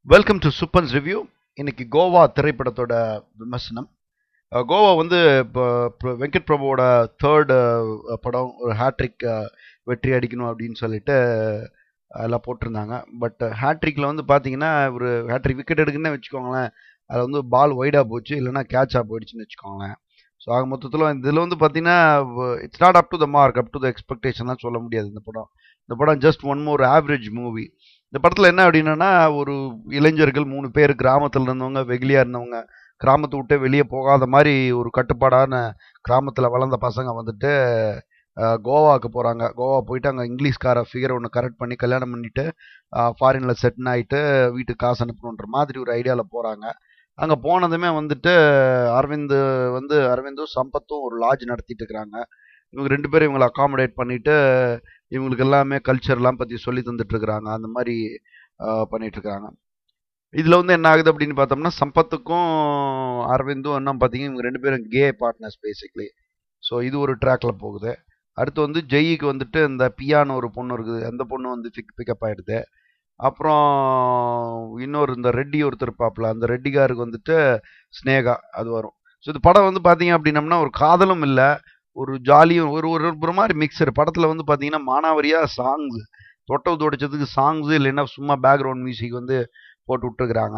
welcome to சூப்பன்ஸ் review இன்னைக்கு கோவா திரைப்படத்தோட விமர்சனம் அஹ் கோவா வந்து இப்போ இப்போ வெங்கட் பிரபுவோட தேர்டு படம் ஒரு ஹேட்ரிக் வெற்றி அடிக்கணும் அப்படின்னு சொல்லிட்டு எல்லாம் போட்டிருந்தாங்க பட் ஹேட்ரிக்கில் வந்து பார்த்தீங்கன்னா ஒரு ஹேட்ரிக் விக்கெட் எடுக்குன்னே வச்சுக்கோங்களேன் அதில் வந்து பால் ஒய்டாக போச்சு இல்லைன்னா கேட்சாக போயிடுச்சுன்னு வச்சுக்கோங்களேன் ஸோ ஆக மொத்தத்தில் இதில் வந்து பார்த்தீங்கன்னா it's not up to the mark up to the expectation தான் சொல்ல முடியாது இந்த படம் இந்த படம் just one more average movie இந்த படத்தில் என்ன அப்படின்னா ஒரு இளைஞர்கள் மூணு பேர் கிராமத்தில் இருந்தவங்க வெகுலியாக இருந்தவங்க கிராமத்தை விட்டு வெளியே போகாத மாதிரி ஒரு கட்டுப்பாடான கிராமத்தில் வளர்ந்த பசங்க வந்துட்டு அஹ், கோவாவுக்கு போகிறாங்க கோவா போயிட்டு அங்கே இங்கிலீஷ்கார ஃபிகர் ஒன்று கரெக்ட் பண்ணி கல்யாணம் பண்ணிட்டு ஃபாரினில் செட்டில் ஆகிட்டு வீட்டுக்கு காசு அனுப்பணுன்ற மாதிரி ஒரு ஐடியாவில் போகிறாங்க அங்கே போனதுமே வந்துட்டு அரவிந்த் வந்து அரவிந்தும் சம்பத்தும் ஒரு லாட்ஜ் நடத்திட்டு இருக்கிறாங்க இவங்க ரெண்டு பேரும் இவங்களை அகாமடேட் பண்ணிட்டு இவங்களுக்கு எல்லாமே கல்ச்சர்லாம் பற்றி சொல்லி தந்துட்டு இருக்கிறாங்க அந்த மாதிரி ஆஹ், பண்ணிட்டு இருக்காங்க இதில் வந்து என்ன ஆகுது அப்படின்னு பார்த்தோம்னா சம்பத்துக்கும் அரவிந்தும் என்ன பார்த்தீங்கன்னா இவங்க ரெண்டு பேரும் கே பார்ட்னர்ஸ் பேசிக்லி ஸோ இது ஒரு ட்ராக்ல போகுது அடுத்து வந்து ஜெய்க்கு வந்துட்டு இந்த பியான்னு ஒரு பொண்ணு இருக்குது அந்த பொண்ணு வந்து பிக் பிக்கப் ஆயிடுது அப்புறம் இன்னொரு இந்த ரெட்டி ஒருத்தர் இருப்பாப்புல அந்த ரெட்டிகாருக்கு வந்துட்டு ஸ்னேகா அது வரும் ஸோ இந்த படம் வந்து பார்த்தீங்க அப்படின்னம்னா ஒரு காதலும் இல்லை ஒரு ஜாலியும் ஒரு ஒரு ஒரு மாதிரி மிக்சர் படத்தில் வந்து பார்த்தீங்கன்னா மானாவரியாக சாங்ஸ் தொட்டவு துடைச்சதுக்கு சாங்ஸு இல்லைன்னா சும்மா பேக்ரவுண்ட் மியூசிக் வந்து போட்டு விட்டுருக்குறாங்க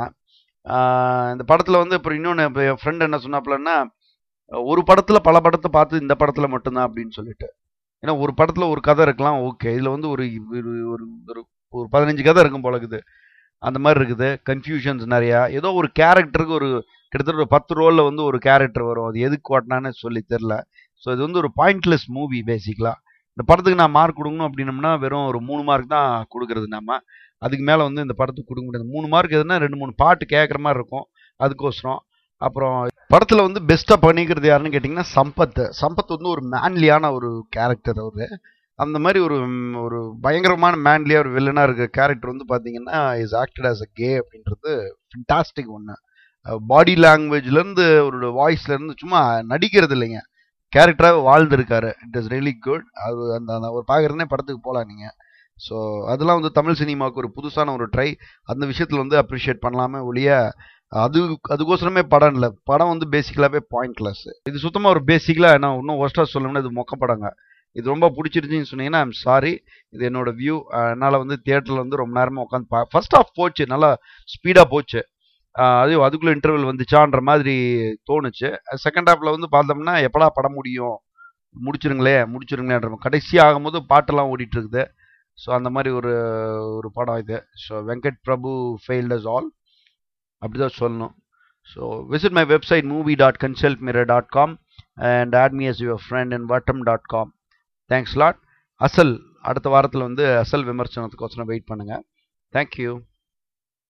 ஆஹ் இந்த படத்தில் வந்து அப்புறம் இன்னொன்று இப்போ என் ஃப்ரெண்ட் என்ன சொன்னாப்புலன்னா ஒரு படத்தில் பல படத்தை பார்த்து இந்த படத்தில் மட்டும்தான் அப்படின்னு சொல்லிட்டு ஏன்னா ஒரு படத்தில் ஒரு கதை இருக்கலாம் ஓகே இதில் வந்து ஒரு ஒரு ஒரு ஒரு ஒரு பதினஞ்சு கதை இருக்கும் போல இருக்குது அந்த மாதிரி இருக்குது கன்ஃபியூஷன்ஸ் நிறையா ஏதோ ஒரு கேரக்டருக்கு ஒரு கிட்டத்தட்ட ஒரு பத்து ரோலில் வந்து ஒரு கேரக்டர் வரும் அது எதுக்கு ஓட்டினான்னு சொல்லி தெரில ஸோ இது வந்து ஒரு பாயிண்ட்லெஸ் மூவி பேசிக்கலாக இந்த படத்துக்கு நான் மார்க் கொடுக்கணும் அப்படின்னம்னா வெறும் ஒரு மூணு மார்க் தான் கொடுக்கறது நம்ம அதுக்கு மேலே வந்து இந்த படத்துக்கு கொடுக்க முடியாது மூணு மார்க் எதுனா ரெண்டு மூணு பாட்டு கேட்குற மாதிரி இருக்கும் அதுக்கோசரம் அப்புறம் படத்தில் வந்து பெஸ்ட்டாக பண்ணிக்கிறது யாருன்னு கேட்டிங்கன்னா சம்பத் சம்பத் வந்து ஒரு மேன்லியான ஒரு கேரக்டர் அவர் அந்த மாதிரி ஒரு ம், ஒரு பயங்கரமான மேன்லியாக ஒரு வில்லனாக இருக்க கேரக்டர் வந்து பார்த்தீங்கன்னா இஸ் ஆக்டட் ஆஸ் அ கே அப்படின்றது ஃபண்டாஸ்டிக் ஒன்று பாடி லாங்குவேஜ்லேருந்து அவரோட வாய்ஸ்லேருந்து சும்மா நடிக்கிறது இல்லைங்க கேரக்டராக வாழ்ந்திருக்காரு இட் இஸ் ரியலி குட் அது அந்த அந்த ஒரு பார்க்குறதுனே படத்துக்கு போகலாம் நீங்கள் ஸோ அதெல்லாம் வந்து தமிழ் சினிமாவுக்கு ஒரு புதுசான ஒரு ட்ரை அந்த விஷயத்தில் வந்து அப்ரிஷியேட் பண்ணலாமே ஒழிய அது அதுக்கோசரமே படம் இல்லை படம் வந்து பேசிக்கலாகவே பாயிண்ட்லெஸ் இது சுத்தமாக ஒரு பேசிக்கலாக நான் இன்னும் ஒஸ்ட்டாக சொல்லணும்னா இது மொக்க படங்க இது ரொம்ப பிடிச்சிருச்சுன்னு சொன்னீங்கன்னா ஐம் சாரி இது என்னோட வியூ என்னால் வந்து தியேட்டரில் வந்து ரொம்ப நேரமாக உட்காந்து பா ஃபர்ஸ்ட் ஆஃப் போச்சு நல்லா ஸ்பீடாக போச்சு ஆஹ் அது அதுக்குள்ளே இன்டர்வல் வந்துச்சான்ற மாதிரி தோணுச்சு செகண்ட் ஹாஃபில் வந்து பார்த்தோம்னா எப்படா படம் முடியும் முடிச்சிருங்களே முடிச்சிருங்களேன்ற கடைசி ஆகும்போது பாட்டெல்லாம் ஓடிட்டு இருக்குது ஸோ அந்த மாதிரி ஒரு ஒரு படம் இது so Venkat Prabhu failed us all அப்படிதான் சொல்லணும் so visit my website movie dot consult mirror dot com and add me as your friend and Vattam dot com thanks lot அசல் அடுத்த வாரத்தில் வந்து அசல் விமர்சனத்துக்கோசரம் வெயிட் பண்ணுங்கள் தேங்க்யூ